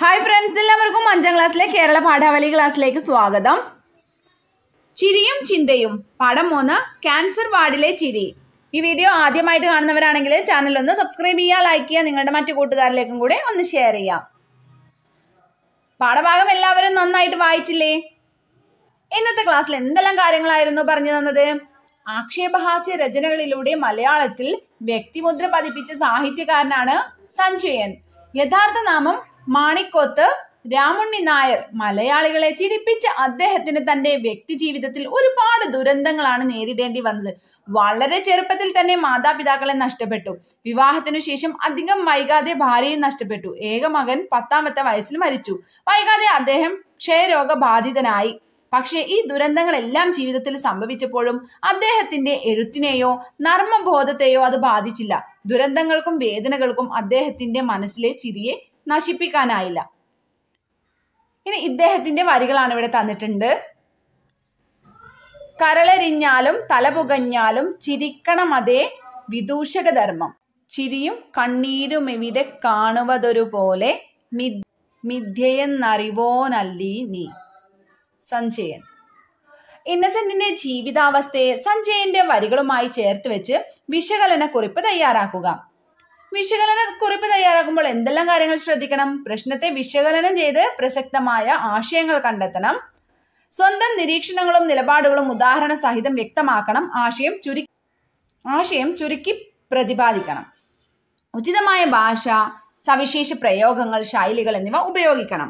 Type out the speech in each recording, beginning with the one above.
hi friends എല്ലാവർക്കും അഞ്ചാം ക്ലാസ്സിലെ കേരള പാഠാവലി ക്ലാസ്സിലേക്ക് സ്വാഗതം ചിരിയും ചിന്തയും പാഠം മൂന്ന് ക്യാൻസർ വാർഡിലെ ചിരി ഈ വീഡിയോ ആദ്യമായിട്ട് കാണുന്നവരാണെങ്കിൽ ചാനൽ ഒന്ന് സബ്സ്ക്രൈബ് ചെയ്യുക ലൈക്ക് ചെയ്യുക നിങ്ങളുടെ മറ്റു കൂട്ടുകാരിലേക്കും കൂടെ ഒന്ന് ഷെയർ ചെയ്യാം പാഠഭാഗം എല്ലാവരും നന്നായിട്ട് വായിച്ചില്ലേ ഇന്നത്തെ ക്ലാസ്സിൽ എന്തെല്ലാം കാര്യങ്ങളായിരുന്നു പറഞ്ഞു തന്നത് ആക്ഷേപഹാസ്യ രചനകളിലൂടെ മലയാളത്തിൽ വ്യക്തിമുദ്ര പതിപ്പിച്ച സാഹിത്യകാരനാണ് സഞ്ജയൻ യഥാർത്ഥ നാമം മാണിക്കോത്ത് രാമുണ്ണി നായർ മലയാളികളെ ചിരിപ്പിച്ച അദ്ദേഹത്തിന് തന്റെ വ്യക്തി ജീവിതത്തിൽ ഒരുപാട് ദുരന്തങ്ങളാണ് നേരിടേണ്ടി വന്നത് വളരെ ചെറുപ്പത്തിൽ തന്നെ മാതാപിതാക്കളെ നഷ്ടപ്പെട്ടു വിവാഹത്തിനു ശേഷം അധികം വൈകാതെ ഭാര്യയും നഷ്ടപ്പെട്ടു ഏക മകൻ പത്താമത്തെ വയസ്സിൽ മരിച്ചു വൈകാതെ അദ്ദേഹം ക്ഷയരോഗ ബാധിതനായി പക്ഷേ ഈ ദുരന്തങ്ങളെല്ലാം ജീവിതത്തിൽ സംഭവിച്ചപ്പോഴും അദ്ദേഹത്തിന്റെ എഴുത്തിനെയോ നർമ്മബോധത്തെയോ അത് ബാധിച്ചില്ല ദുരന്തങ്ങൾക്കും വേദനകൾക്കും അദ്ദേഹത്തിന്റെ മനസ്സിലെ ചിരിയെ നശിപ്പിക്കാനായില്ല ഇനി ഇദ്ദേഹത്തിന്റെ വരികളാണ് ഇവിടെ തന്നിട്ടുണ്ട് കരളരിഞ്ഞാലും തലപുകഞ്ഞാലും ചിരിക്കണമതേ വിദൂഷക ധർമ്മം ചിരിയും കണ്ണീരും ഇവിടെ കാണുവതൊരുപോലെ മി- മിഥ്യയെന്നറിവോനല്ലീ നീ സഞ്ജയൻ ഇന്നസെന്റിന്റെ ജീവിതാവസ്ഥയെ സഞ്ജയന്റെ വരികളുമായി ചേർത്ത് വെച്ച് വിശകലന കുറിപ്പ് തയ്യാറാക്കുക വിശകലന കുറിപ്പ് തയ്യാറാക്കുമ്പോൾ എന്തെല്ലാം കാര്യങ്ങൾ ശ്രദ്ധിക്കണം പ്രശ്നത്തെ വിശകലനം ചെയ്ത് പ്രസക്തമായ ആശയങ്ങൾ കണ്ടെത്തണം സ്വന്തം നിരീക്ഷണങ്ങളും നിലപാടുകളും ഉദാഹരണ സഹിതം വ്യക്തമാക്കണം ആശയം ചുരു ആശയം ചുരുക്കി പ്രതിപാദിക്കണം ഉചിതമായ ഭാഷ സവിശേഷ പ്രയോഗങ്ങൾ ശൈലികൾ എന്നിവ ഉപയോഗിക്കണം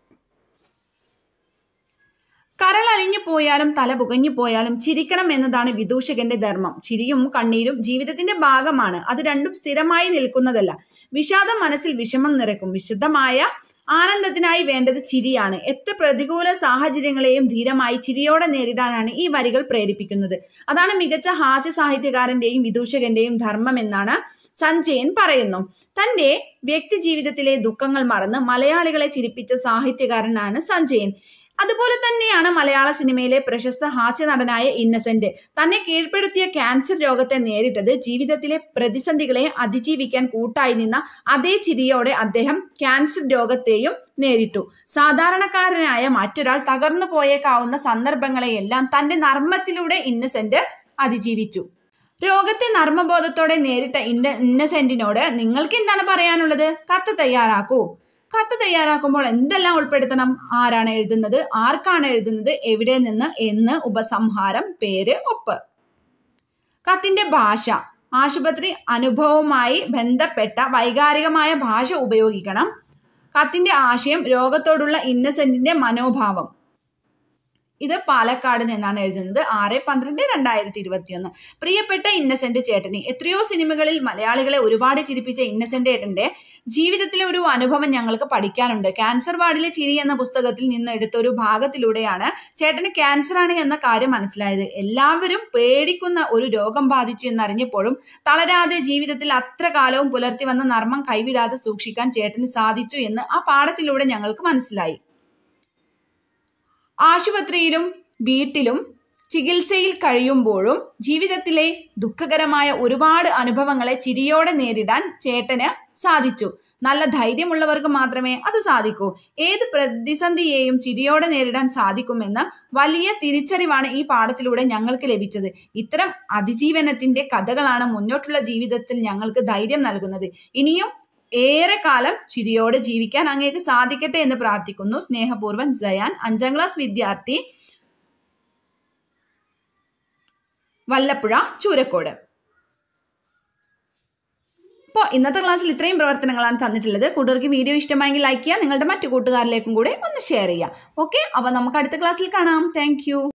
കരളലിഞ്ഞു പോയാലും തല പുകഞ്ഞു പോയാലും ചിരിക്കണം എന്നതാണ് വിദൂഷകന്റെ ധർമ്മം ചിരിയും കണ്ണീരും ജീവിതത്തിന്റെ ഭാഗമാണ് അത് രണ്ടും സ്ഥിരമായി നിൽക്കുന്നതല്ല വിഷാദം മനസ്സിൽ വിഷമം നിറയ്ക്കും വിശുദ്ധമായ ആനന്ദത്തിനായി വേണ്ടത് ചിരിയാണ് എത്ര പ്രതികൂല സാഹചര്യങ്ങളെയും ധീരമായി ചിരിയോടെ നേരിടാനാണ് ഈ വരികൾ പ്രേരിപ്പിക്കുന്നത് അതാണ് മികച്ച ഹാസ്യ സാഹിത്യകാരന്റെയും വിദൂഷകന്റെയും ധർമ്മം എന്നാണ് സഞ്ജയൻ പറയുന്നു തന്റെ വ്യക്തി ജീവിതത്തിലെ ദുഃഖങ്ങൾ മറന്ന് മലയാളികളെ ചിരിപ്പിച്ച സാഹിത്യകാരനാണ് സഞ്ജയൻ അതുപോലെ തന്നെയാണ് മലയാള സിനിമയിലെ പ്രശസ്ത ഹാസ്യ നടനായ ഇന്നസെന്റ് തന്നെ കീഴ്പ്പെടുത്തിയ ക്യാൻസർ രോഗത്തെ നേരിട്ടത് ജീവിതത്തിലെ പ്രതിസന്ധികളെ അതിജീവിക്കാൻ കൂട്ടായി നിന്ന അതേ ചിരിയോടെ അദ്ദേഹം ക്യാൻസർ രോഗത്തെയും നേരിട്ടു സാധാരണക്കാരനായ മറ്റൊരാൾ തകർന്നു പോയേക്കാവുന്ന സന്ദർഭങ്ങളെയെല്ലാം തന്റെ നർമ്മത്തിലൂടെ ഇന്നസെന്റ് അതിജീവിച്ചു രോഗത്തെ നർമ്മബോധത്തോടെ നേരിട്ട ഇന്ന ഇന്നസെന്റിനോട് നിങ്ങൾക്ക് എന്താണ് പറയാനുള്ളത് കത്ത് തയ്യാറാക്കൂ കത്ത് തയ്യാറാക്കുമ്പോൾ എന്തെല്ലാം ഉൾപ്പെടുത്തണം ആരാണ് എഴുതുന്നത് ആർക്കാണ് എഴുതുന്നത് എവിടെ നിന്ന് എന്ന് ഉപസംഹാരം പേര് ഒപ്പ് കത്തിന്റെ ഭാഷ ആശുപത്രി അനുഭവവുമായി ബന്ധപ്പെട്ട വൈകാരികമായ ഭാഷ ഉപയോഗിക്കണം കത്തിന്റെ ആശയം രോഗത്തോടുള്ള ഇന്നസെന്റിന്റെ മനോഭാവം ഇത് പാലക്കാട് നിന്നാണ് എഴുതുന്നത് ആറ് പന്ത്രണ്ട് രണ്ടായിരത്തി ഇരുപത്തിയൊന്ന് പ്രിയപ്പെട്ട ഇന്നസെന്റ് ചേട്ടനി എത്രയോ സിനിമകളിൽ മലയാളികളെ ഒരുപാട് ചിരിപ്പിച്ച ഇന്നസെന്റ് ഏട്ടന്റെ ജീവിതത്തിലെ ഒരു അനുഭവം ഞങ്ങൾക്ക് പഠിക്കാനുണ്ട് ക്യാൻസർ വാർഡിലെ ചിരി എന്ന പുസ്തകത്തിൽ നിന്ന് എടുത്ത ഒരു ഭാഗത്തിലൂടെയാണ് ചേട്ടന് ക്യാൻസർ ആണ് എന്ന കാര്യം മനസ്സിലായത് എല്ലാവരും പേടിക്കുന്ന ഒരു രോഗം ബാധിച്ചു എന്നറിഞ്ഞപ്പോഴും തളരാതെ ജീവിതത്തിൽ അത്ര കാലവും പുലർത്തി വന്ന നർമ്മം കൈവിടാതെ സൂക്ഷിക്കാൻ ചേട്ടന് സാധിച്ചു എന്ന് ആ പാഠത്തിലൂടെ ഞങ്ങൾക്ക് മനസ്സിലായി ആശുപത്രിയിലും വീട്ടിലും ചികിത്സയിൽ കഴിയുമ്പോഴും ജീവിതത്തിലെ ദുഃഖകരമായ ഒരുപാട് അനുഭവങ്ങളെ ചിരിയോടെ നേരിടാൻ ചേട്ടന് സാധിച്ചു നല്ല ധൈര്യമുള്ളവർക്ക് മാത്രമേ അത് സാധിക്കൂ ഏത് പ്രതിസന്ധിയെയും ചിരിയോടെ നേരിടാൻ സാധിക്കുമെന്ന് വലിയ തിരിച്ചറിവാണ് ഈ പാഠത്തിലൂടെ ഞങ്ങൾക്ക് ലഭിച്ചത് ഇത്തരം അതിജീവനത്തിന്റെ കഥകളാണ് മുന്നോട്ടുള്ള ജീവിതത്തിൽ ഞങ്ങൾക്ക് ധൈര്യം നൽകുന്നത് ഇനിയും ഏറെ കാലം ചിരിയോടെ ജീവിക്കാൻ അങ്ങേക്ക് സാധിക്കട്ടെ എന്ന് പ്രാർത്ഥിക്കുന്നു സ്നേഹപൂർവ്വം ജയാൻ അഞ്ചാം ക്ലാസ് വിദ്യാർത്ഥി വല്ലപ്പുഴ ചൂരക്കോട് അപ്പോൾ ഇന്നത്തെ ക്ലാസ്സിൽ ഇത്രയും പ്രവർത്തനങ്ങളാണ് തന്നിട്ടുള്ളത് കൂട്ടുകാർക്ക് വീഡിയോ ഇഷ്ടമായെങ്കിൽ ലൈക്ക് ചെയ്യുക നിങ്ങളുടെ മറ്റു കൂട്ടുകാരിലേക്കും കൂടെ ഒന്ന് ഷെയർ ചെയ്യുക ഓക്കെ അപ്പോൾ നമുക്ക് അടുത്ത ക്ലാസ്സിൽ കാണാം താങ്ക്